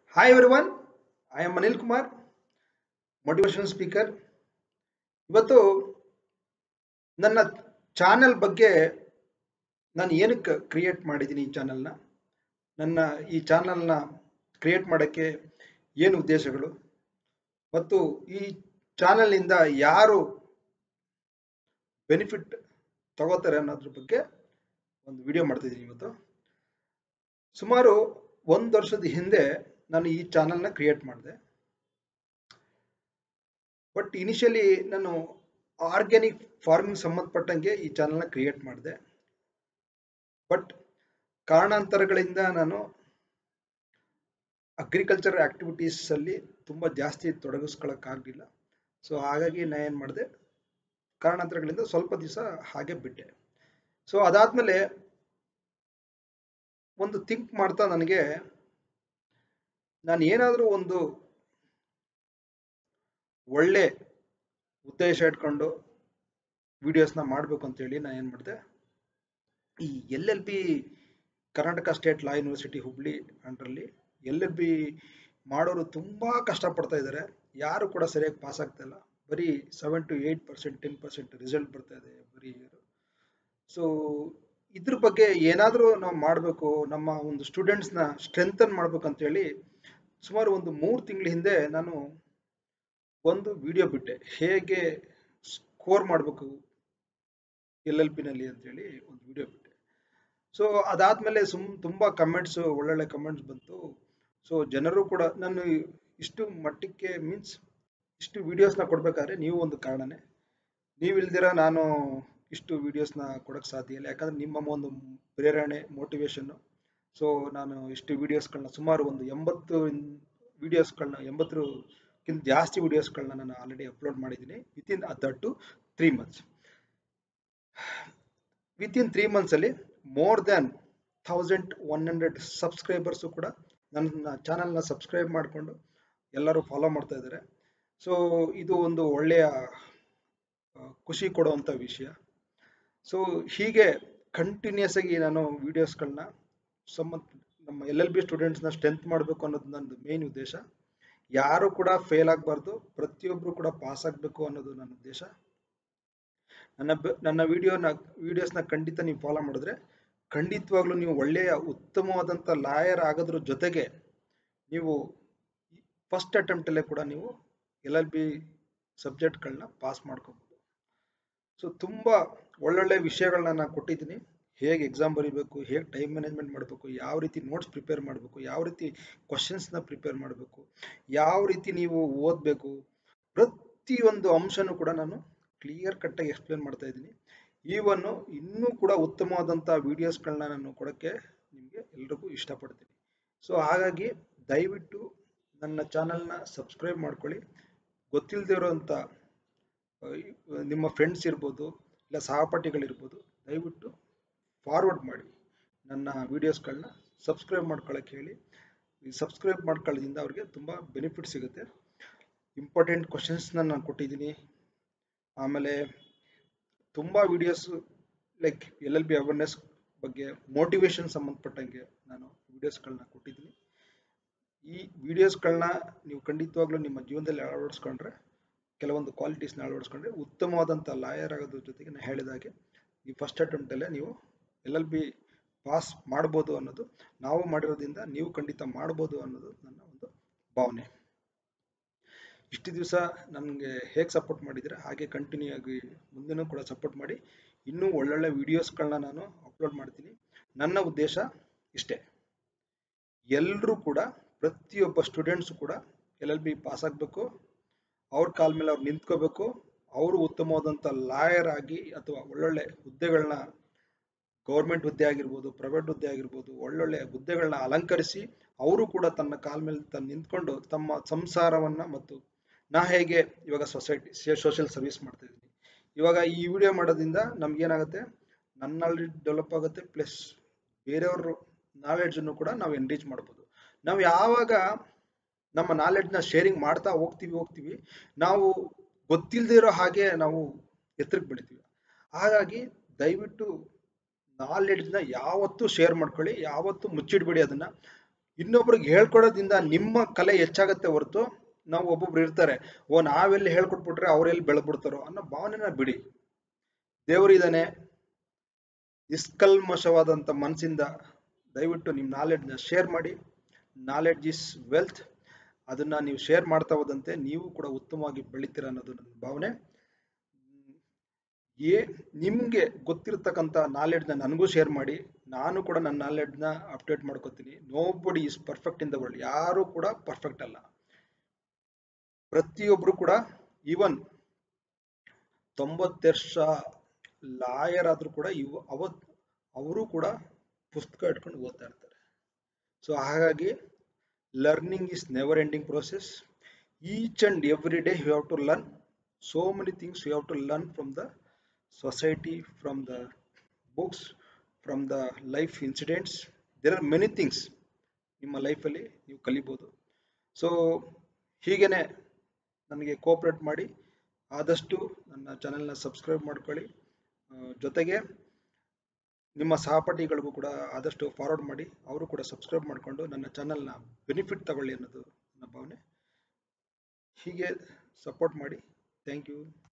Hi everyone, I am Anil Kumar motivational speaker ಇವತ್ತು ನನ್ನ channel ಬಗ್ಗೆ ನಾನು ಏನಕ್ಕೆ ಕ್ರಿಯೇಟ್ ಮಾಡಿದ್ದೀನಿ ಈ ಚಾನೆಲ್ನ ನನ್ನ ಈ ಚಾನೆಲ್ನ ಕ್ರಿಯೇಟ್ ಮಾಡೋಕ್ಕೆ ಏನು ಉದ್ದೇಶಗಳು ಮತ್ತು ಈ ಚಾನೆಲ್ನಿಂದ ಯಾರು ಬೆನಿಫಿಟ್ ತಗೋತಾರೆ ಅನ್ನೋದ್ರ ಬಗ್ಗೆ ಒಂದು ವಿಡಿಯೋ ಮಾಡ್ತಿದ್ದೀನಿ ಇವತ್ತು ಸುಮಾರು ಒಂದು ವರ್ಷದ ಹಿಂದೆ ನಾನು ಈ ಚಾನಲ್ನ ಕ್ರಿಯೇಟ್ ಮಾಡಿದೆ ಬಟ್ ಇನಿಷಿಯಲಿ ನಾನು ಆರ್ಗ್ಯಾನಿಕ್ ಫಾರ್ಮಿಂಗ್ ಸಂಬಂಧಪಟ್ಟಂಗೆ ಈ ಚಾನಲ್ನ ಕ್ರಿಯೇಟ್ ಮಾಡಿದೆ ಬಟ್ ಕಾರಣಾಂತರಗಳಿಂದ ನಾನು ಅಗ್ರಿಕಲ್ಚರ್ ಆಕ್ಟಿವಿಟೀಸ್ ಅಲ್ಲಿ ತುಂಬ ಜಾಸ್ತಿ ತೊಡಗಿಸ್ಕೊಳಕ್ಕಾಗಲಿಲ್ಲ ಸೊ ಹಾಗಾಗಿ ನಾನು ಏನು ಮಾಡಿದೆ ಕಾರಣಾಂತರಗಳಿಂದ ಸ್ವಲ್ಪ ದಿವಸ ಹಾಗೆ ಬಿಟ್ಟೆ ಸೊ ಅದಾದ್ಮೇಲೆ ಒಂದು ಥಿಂಕ್ ಮಾಡ್ತಾ ನನಗೆ ನಾನು ಏನಾದರೂ ಒಂದು ಒಳ್ಳೆ ಉದ್ದೇಶ ಇಟ್ಕೊಂಡು ವಿಡಿಯೋಸ್ನ ಮಾಡಬೇಕು ಅಂತೇಳಿ ನಾನು ಏನು ಮಾಡಿದೆ ಈ L L B Karnataka state law university Hubli ಅಂಡ್ರಲ್ಲಿ ಎಲ್ ಎಲ್ ಬಿ ಮಾಡೋರು ತುಂಬ ಕಷ್ಟಪಡ್ತಾ ಇದ್ದಾರೆ ಯಾರು ಕೂಡ ಸರಿಯಾಗಿ ಪಾಸ್ ಆಗ್ತಾ ಇಲ್ಲ ಬರೀ seven to eight percent ten percent result ಬರ್ತಾ ಇದೆ ಬರೀ ಸೊ ಇದ್ರ ಬಗ್ಗೆ ಏನಾದರೂ ನಾವು ಮಾಡಬೇಕು ನಮ್ಮ ಒಂದು ಸ್ಟೂಡೆಂಟ್ಸ್ನ ಸ್ಟ್ರೆಂಥನ್ ಮಾಡ್ಬೇಕು ಅಂತೇಳಿ ಸುಮಾರು ಒಂದು ಮೂರು ತಿಂಗಳ ಹಿಂದೆ ನಾನು ಒಂದು ವಿಡಿಯೋ ಬಿಟ್ಟೆ ಹೇಗೆ ಸ್ಕೋರ್ ಮಾಡಬೇಕು ಎಲ್ ಎಲ್ ಪಿನಲ್ಲಿ ಅಂತೇಳಿ ಒಂದು ವಿಡಿಯೋ ಬಿಟ್ಟೆ ಸೊ ಅದಾದ್ಮೇಲೆ ಸುಮ್ ತುಂಬ ಕಮೆಂಟ್ಸ್ ಒಳ್ಳೊಳ್ಳೆ ಕಮೆಂಟ್ಸ್ ಬಂತು ಸೊ ಜನರು ಕೂಡ ನಾನು ಇಷ್ಟು ಮಟ್ಟಕ್ಕೆ ಮೀನ್ಸ್ ಇಷ್ಟು ವಿಡಿಯೋಸ್ನ ಕೊಡ್ಬೇಕಾದ್ರೆ ನೀವು ಒಂದು ಕಾರಣನೇ ನೀವು ಇಲ್ದಿರ ನಾನು ಇಷ್ಟು ವಿಡಿಯೋಸ್ನ ಕೊಡೋಕ್ಕೆ ಸಾಧ್ಯ ಇಲ್ಲ ಯಾಕಂದ್ರೆ ನಿಮ್ಮ ಒಂದು ಪ್ರೇರಣೆ ಮೋಟಿವೇಶನ್ನು ಸೊ ನಾನು ಇಷ್ಟು ವಿಡಿಯೋಸ್ಗಳನ್ನ ಸುಮಾರು ಒಂದು ಎಂಬತ್ತು ವಿಡಿಯೋಸ್ಗಳನ್ನ ಎಂಬತ್ತರಕ್ಕಿಂತ ಜಾಸ್ತಿ ವಿಡಿಯೋಸ್ಗಳನ್ನ ನಾನು ಆಲ್ರೆಡಿ ಅಪ್ಲೋಡ್ ಮಾಡಿದ್ದೀನಿ within that two three months within three ಮಂತ್ಸಲ್ಲಿ more than thousand one hundred subscribers ಕೂಡ ನನ್ನ ಚಾನಲ್ನ ಸಬ್ಸ್ಕ್ರೈಬ್ ಮಾಡಿಕೊಂಡು ಎಲ್ಲರೂ ಫಾಲೋ ಮಾಡ್ತಾ ಇದ್ದಾರೆ ಸೊ ಇದು ಒಂದು ಒಳ್ಳೆಯ ಖುಷಿ ಕೊಡುವಂಥ ವಿಷಯ ಸೊ ಹೀಗೆ ಕಂಟಿನ್ಯೂಸ್ ಆಗಿ ನಾನು ವಿಡಿಯೋಸ್ಗಳನ್ನ ಸಂಬಂಧ ನಮ್ಮ ಎಲ್ ಎಲ್ ಬಿ ಸ್ಟೂಡೆಂಟ್ಸ್ನ ಸ್ಟ್ರೆಂತ್ ಮಾಡಬೇಕು ಅನ್ನೋದು ನಂದು ಮೇನ್ ಉದ್ದೇಶ ಯಾರು ಕೂಡ ಫೇಲ್ ಆಗಬಾರ್ದು ಪ್ರತಿಯೊಬ್ಬರು ಕೂಡ ಪಾಸ್ ಆಗಬೇಕು ಅನ್ನೋದು ನನ್ನ ಉದ್ದೇಶ ನನ್ನ ನನ್ನ ವಿಡಿಯೋನ ವಿಡಿಯೋಸ್ನ ಖಂಡಿತ ನೀವು ಫಾಲೋ ಮಾಡಿದ್ರೆ ಖಂಡಿತವಾಗ್ಲೂ ನೀವು ಒಳ್ಳೆಯ ಉತ್ತಮವಾದಂಥ ಲಾಯರ್ ಆಗೋದ್ರ ಜೊತೆಗೆ ನೀವು ಫಸ್ಟ್ ಅಟೆಂಪ್ಟಲ್ಲೇ ಕೂಡ ನೀವು ಎಲ್ ಎಲ್ ಬಿ ಸಬ್ಜೆಕ್ಟ್ಗಳನ್ನ ಪಾಸ್ ಮಾಡ್ಕೋಬೋದು ಸೊ ತುಂಬ ಒಳ್ಳೊಳ್ಳೆ ವಿಷಯಗಳನ್ನ ನಾನು ಕೊಟ್ಟಿದ್ದೀನಿ ಹೇಗೆ ಎಕ್ಸಾಮ್ ಬರೀಬೇಕು ಹೇಗೆ ಟೈಮ್ ಮ್ಯಾನೇಜ್ಮೆಂಟ್ ಮಾಡಬೇಕು ಯಾವ ರೀತಿ ನೋಟ್ಸ್ ಪ್ರಿಪೇರ್ ಮಾಡಬೇಕು ಯಾವ ರೀತಿ ಕ್ವಶನ್ಸ್ನ ಪ್ರಿಪೇರ್ ಮಾಡಬೇಕು ಯಾವ ರೀತಿ ನೀವು ಓದಬೇಕು ಪ್ರತಿಯೊಂದು ಅಂಶನೂ ಕೂಡ ನಾನು ಕ್ಲಿಯರ್ ಕಟ್ಟಾಗಿ ಎಕ್ಸ್ಪ್ಲೇನ್ ಮಾಡ್ತಾ ಇದ್ದೀನಿ ಈವನ್ನು ಇನ್ನೂ ಕೂಡ ಉತ್ತಮವಾದಂಥ ವಿಡಿಯೋಸ್ಗಳನ್ನ ನಾನು ಕೊಡೋಕ್ಕೆ ನಿಮಗೆ ಎಲ್ರಿಗೂ ಇಷ್ಟಪಡ್ತೀನಿ ಸೊ ಹಾಗಾಗಿ ದಯವಿಟ್ಟು ನನ್ನ ಚಾನಲ್ನ ಸಬ್ಸ್ಕ್ರೈಬ್ ಮಾಡ್ಕೊಳ್ಳಿ ಗೊತ್ತಿಲ್ಲದೆ ಇರೋಂಥ ನಿಮ್ಮ ಫ್ರೆಂಡ್ಸ್ ಇರ್ಬೋದು ಇಲ್ಲ ಸಹಪಾಠಿಗಳಿರ್ಬೋದು ದಯವಿಟ್ಟು ಫಾರ್ವರ್ಡ್ ಮಾಡಿ ನನ್ನ ವೀಡಿಯೋಸ್ಗಳನ್ನ ಸಬ್ಸ್ಕ್ರೈಬ್ ಮಾಡ್ಕೊಳ್ಳೋಕೆ ಹೇಳಿ ಈ ಸಬ್ಸ್ಕ್ರೈಬ್ ಮಾಡ್ಕೊಳ್ಳೋದ್ರಿಂದ ಅವ್ರಿಗೆ ತುಂಬ ಬೆನಿಫಿಟ್ ಸಿಗುತ್ತೆ ಇಂಪಾರ್ಟೆಂಟ್ ಕ್ವಶನ್ಸ್ನ ನಾನು ಕೊಟ್ಟಿದ್ದೀನಿ ಆಮೇಲೆ ತುಂಬ videos like L L B awareness ಬಗ್ಗೆ ಮೋಟಿವೇಶನ್ ಸಂಬಂಧಪಟ್ಟಂಗೆ ನಾನು ವಿಡಿಯೋಸ್ಗಳನ್ನ ಕೊಟ್ಟಿದ್ದೀನಿ ಈ ವಿಡಿಯೋಸ್ಗಳನ್ನ ನೀವು ಖಂಡಿತವಾಗ್ಲೂ ನಿಮ್ಮ ಜೀವನದಲ್ಲಿ ಅಳವಡಿಸ್ಕೊಂಡ್ರೆ ಕೆಲವೊಂದು ಕ್ವಾಲಿಟೀಸ್ನ ಅಳವಡಿಸ್ಕೊಂಡ್ರೆ ಉತ್ತಮವಾದಂಥ ಲಾಯರ್ ಆಗೋದ್ರ ಜೊತೆಗೆ ನಾನು ಹೇಳಿದಾಗೆ ಈ ಫಸ್ಟ್ ಅಟೆಂಪ್ಟಲ್ಲೇ ನೀವು ಎಲ್ ಎಲ್ ಬಿ ಪಾಸ್ ಮಾಡ್ಬೋದು ಅನ್ನೋದು ನಾವು ಮಾಡಿರೋದ್ರಿಂದ ನೀವು ಖಂಡಿತ ಮಾಡ್ಬೋದು ಅನ್ನೋದು ನನ್ನ ಒಂದು ಭಾವನೆ ಇಷ್ಟು ದಿವಸ ನನಗೆ ಹೇಗೆ ಸಪೋರ್ಟ್ ಮಾಡಿದರೆ ಹಾಗೆ ಕಂಟಿನ್ಯೂ ಆಗಿ ಮುಂದೆನೂ ಕೂಡ ಸಪೋರ್ಟ್ ಮಾಡಿ ಇನ್ನೂ ಒಳ್ಳೊಳ್ಳೆ ವಿಡಿಯೋಸ್ಗಳನ್ನ ನಾನು ಅಪ್ಲೋಡ್ ಮಾಡ್ತೀನಿ ನನ್ನ ಉದ್ದೇಶ ಇಷ್ಟೇ ಎಲ್ಲರೂ ಕೂಡ ಪ್ರತಿಯೊಬ್ಬ ಸ್ಟೂಡೆಂಟ್ಸು ಕೂಡ ಎಲ್ ಎಲ್ ಬಿ ಪಾಸ್ ಆಗಬೇಕು ಅವ್ರ ಕಾಲ ಮೇಲೆ ಅವ್ರು ನಿಂತ್ಕೋಬೇಕು ಅವರು ಉತ್ತಮವಾದಂಥ ಲಾಯರ್ ಆಗಿ ಅಥವಾ ಒಳ್ಳೊಳ್ಳೆ ಹುದ್ದೆಗಳನ್ನ ಗೌರ್ಮೆಂಟ್ ಹುದ್ದೆ ಆಗಿರ್ಬೋದು ಪ್ರೈವೇಟ್ ಹುದ್ದೆ ಆಗಿರ್ಬೋದು ಒಳ್ಳೊಳ್ಳೆ ಹುದ್ದೆಗಳನ್ನ ಅಲಂಕರಿಸಿ ಅವರು ಕೂಡ ತನ್ನ ಕಾಲ ಮೇಲೆ ತನ್ನ ನಿಂತ್ಕೊಂಡು ತಮ್ಮ ಸಂಸಾರವನ್ನು ಮತ್ತು ನಾ ಹೇಗೆ ಇವಾಗ ಸೊಸೈಟಿ ಸೋಷಿಯಲ್ ಸರ್ವಿಸ್ ಮಾಡ್ತಾ ಇದ್ದೀನಿ ಇವಾಗ ಈ ವಿಡಿಯೋ ಮಾಡೋದ್ರಿಂದ ನಮ್ಗೇನಾಗುತ್ತೆ ನನ್ನ ನಾಲೆಡ್ಜ್ ಡೆವಲಪ್ ಆಗುತ್ತೆ ಪ್ಲಸ್ ಬೇರೆಯವ್ರ ನಾಲೆಡ್ಜನ್ನು ಕೂಡ ನಾವು ಎನ್ರೀಚ್ ಮಾಡ್ಬೋದು ನಾವು ಯಾವಾಗ ನಮ್ಮ ನಾಲೆಡ್ಜ್ನ ಶೇರಿಂಗ್ ಮಾಡ್ತಾ ಹೋಗ್ತೀವಿ ಹೋಗ್ತೀವಿ ನಾವು ಗೊತ್ತಿಲ್ಲದೆ ಇರೋ ಹಾಗೆ ನಾವು ಎತ್ತರಕ್ಕೆ ಬೆಳಿತೀವಿ ಹಾಗಾಗಿ ದಯವಿಟ್ಟು ನಾಲೆಡ್ಜ್ನ ಯಾವತ್ತೂ ಶೇರ್ ಮಾಡ್ಕೊಳ್ಳಿ ಯಾವತ್ತೂ ಮುಚ್ಚಿಡ್ಬೇಡಿ ಅದನ್ನ ಇನ್ನೊಬ್ರಿಗೆ ಹೇಳ್ಕೊಡೋದ್ರಿಂದ ನಿಮ್ಮ ಕಲೆ ಹೆಚ್ಚಾಗತ್ತೆ ಹೊರತು ನಾವು ಒಬ್ಬೊಬ್ರು ಇರ್ತಾರೆ ಓ ನಾವೆಲ್ಲಿ ಹೇಳ್ಕೊಟ್ಬಿಟ್ರೆ ಅವ್ರೆಲ್ಲಿ ಬೆಳೆದ್ಬಿಡ್ತಾರೋ ಅನ್ನೋ ಭಾವನೆನ ಬಿಡಿ ದೇವರಿದ್ದಾನೆ ನಿಷ್ಕಲ್ಮಶವಾದಂಥ ಮನಸ್ಸಿಂದ ದಯವಿಟ್ಟು ನಿಮ್ಮ ನಾಲೆಡ್ಜ್ನ ಶೇರ್ ಮಾಡಿ ನಾಲೆಡ್ಜ್ ಇಸ್ ವೆಲ್ತ್ ಅದನ್ನ ನೀವು ಶೇರ್ ಮಾಡ್ತಾ ಹೋದಂತೆ ನೀವು ಕೂಡ ಉತ್ತಮವಾಗಿ ಬೆಳಿತೀರ ಅನ್ನೋದು ನನ್ನ ಭಾವನೆ ಏ ನಿಮಗೆ ಗೊತ್ತಿರತಕ್ಕಂಥ ನಾಲೆಡ್ಜ್ನ ನನಗೂ ಶೇರ್ ಮಾಡಿ ನಾನು ಕೂಡ ನನ್ನ ನಾಲೆಡ್ಜ್ನ ಅಪ್ಡೇಟ್ ಮಾಡ್ಕೋತೀನಿ nobody is perfect in the world ಯಾರು ಕೂಡ ಪರ್ಫೆಕ್ಟ್ ಅಲ್ಲ ಪ್ರತಿಯೊಬ್ರು ಕೂಡ ಈವನ್ ತೊಂಬತ್ತು ವರ್ಷ ಲಾಯರ್ ಆದ್ರೂ ಕೂಡ ಇವ್ ಅವತ್ ಅವರು ಕೂಡ ಪುಸ್ತಕ ಇಟ್ಕೊಂಡು ಓದ್ತಾ ಇರ್ತಾರೆ ಸೊ ಹಾಗಾಗಿ learning is never ending process each and every day you have to learn so many things you have to learn from the society from the books from the life incidents there are many things ನಿಮ್ಮ ಲೈಫಲ್ಲಿ ನೀವು ಕಲಿಬೋದು so ಹೀಗೇನೆ ನನಗೆ cooperate ಮಾಡಿ ಆದಷ್ಟು ನನ್ನ ಚಾನೆಲ್ನ ಸಬ್ಸ್ಕ್ರೈಬ್ ಮಾಡ್ಕೊಳ್ಳಿ ಆ, ಜೊತೆಗೆ ನಿಮ್ಮ ಸಹಪಾಠಿಗಳಿಗೂ ಕೂಡ ಆದಷ್ಟು ಫಾರ್ವರ್ಡ್ ಮಾಡಿ ಅವರು ಕೂಡ ಸಬ್ಸ್ಕ್ರೈಬ್ ಮಾಡಿಕೊಂಡು ನನ್ನ ಚಾನೆಲ್ನ ಬೆನಿಫಿಟ್ ತಗೊಳ್ಳಿ ಅನ್ನೋದು ನನ್ನ ಭಾವನೆ ಹೀಗೆ ಸಪೋರ್ಟ್ ಮಾಡಿ ಥ್ಯಾಂಕ್ ಯು